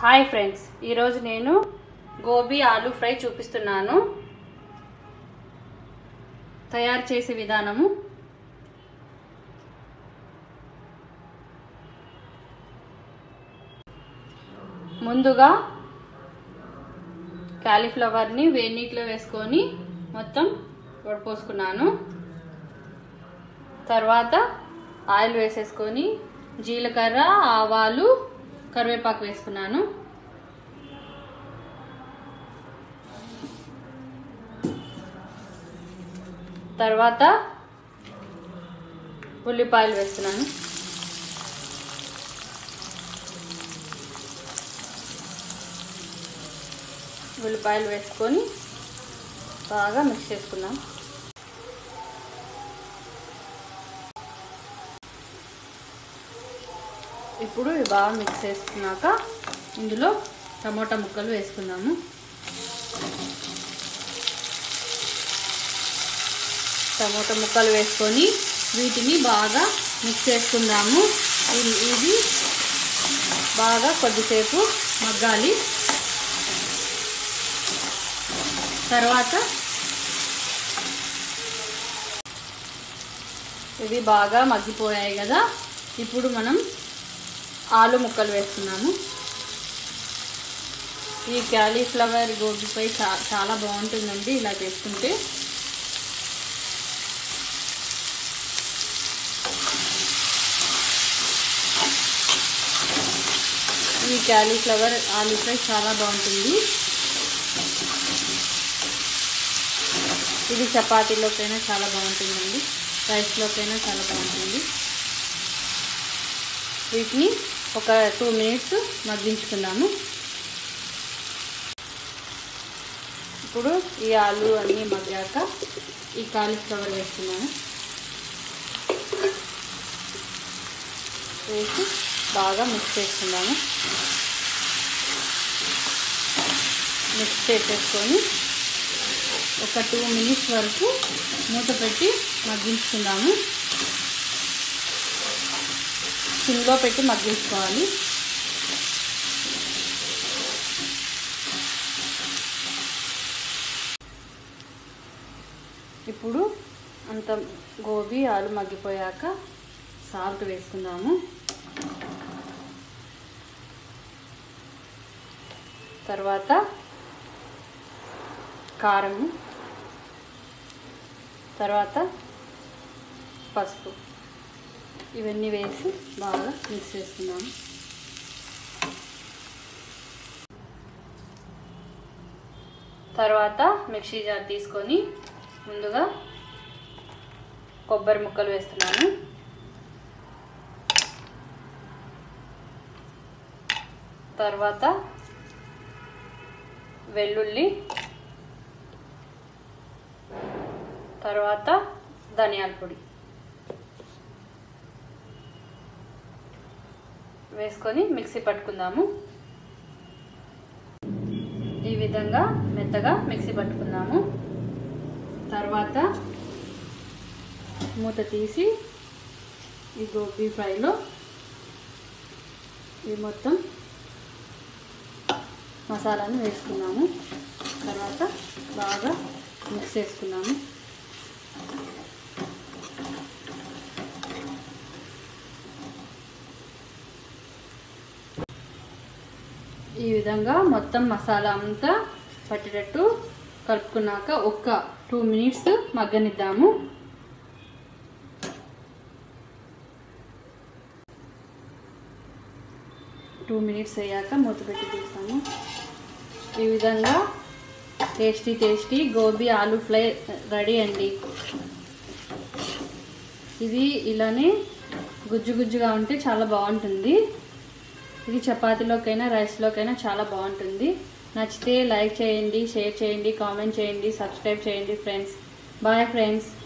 hi friends ఈరోజు నేను gobi aloo fry చూపిస్తున్నాను తయారు చేసే విధానము ముందుగా కాలీఫ్లవర్ని వేడి నీటిలో వేసుకొని మొత్తం వడపోసుకున్నాను తర్వాత ఆయిల్ వేసేసుకొని జీలకర్ర ఆవాలు కరివేపాకు వేసుకున్నాను తర్వాత ఉల్లిపాయలు వేస్తున్నాను ఉల్లిపాయలు వేసుకొని బాగా మిక్స్ చేసుకున్నాం ఇప్పుడు ఇవి బాగా మిక్స్ చేసుకున్నాక ఇందులో టమోటా ముక్కలు వేసుకుందాము టమోటా ముక్కలు వేసుకొని వీటిని బాగా మిక్స్ చేసుకుందాము ఇది ఇది బాగా కొద్దిసేపు మగ్గాలి తర్వాత ఇవి బాగా మగ్గిపోయాయి కదా ఇప్పుడు మనం ఆలు ముక్కలు వేస్తున్నాము ఈ క్యాలీఫ్లవర్ గోబీపై చా చాలా బాగుంటుందండి ఇలా చేసుకుంటే ఈ క్యాలీఫ్లవర్ ఆలు ఫ్రై చాలా బాగుంటుంది ఇది చపాతీలోకైనా చాలా బాగుంటుందండి రైస్లోకైనా చాలా బాగుంటుంది వీటిని ఒక టూ మినిట్స్ మగ్గించుకుందాము ఇప్పుడు ఈ ఆలు అన్నీ మగ్గాక ఈ కాలీఫ్లవర్ వేస్తున్నాను వేసి బాగా మిక్స్ చేసుకుందాము మిక్స్ చేసేసుకొని ఒక టూ మినిట్స్ వరకు మూత పెట్టి మగ్గించుకుందాము సిమ్లో పెట్టి మగ్గించుకోవాలి ఇప్పుడు అంత గోబీ ఆలు మగ్గిపోయాక సాల్ట్ వేసుకుందాము తర్వాత కారము తర్వాత పసుపు ఇవన్నీ వేసి బాగా మిక్స్ చేసుకున్నాము తర్వాత మిక్సీ జార్ తీసుకొని ముందుగా కొబ్బరి ముక్కలు వేస్తున్నాను తర్వాత వెల్లుల్లి తర్వాత ధనియాల పొడి వేసుకొని మిక్సీ పట్టుకుందాము ఈ విధంగా మెత్తగా మిక్సీ పట్టుకుందాము తర్వాత మూత తీసి ఈ గోబీ ఫ్రైలో ఈ మొత్తం మసాలాను వేసుకున్నాము తర్వాత బాగా మిక్స్ చేసుకున్నాము ఈ విధంగా మొత్తం మసాలా అంతా పట్టేటట్టు కలుపుకున్నాక ఒక్క టూ మినిట్స్ మగ్గనిద్దాము టూ మినిట్స్ అయ్యాక మూత పెట్టి తీస్తాము ఈ విధంగా tasty tasty gobi aloo fry ready అండి ఇది ఇలానే గుజ్జు గుజ్జుగా ఉంటే చాలా బాగుంటుంది ఇది చపాతీలోకైనా రైస్లోకైనా చాలా బాగుంటుంది నచ్చితే లైక్ చేయండి షేర్ చేయండి కామెంట్ చేయండి సబ్స్క్రైబ్ చేయండి ఫ్రెండ్స్ బాయ్ ఫ్రెండ్స్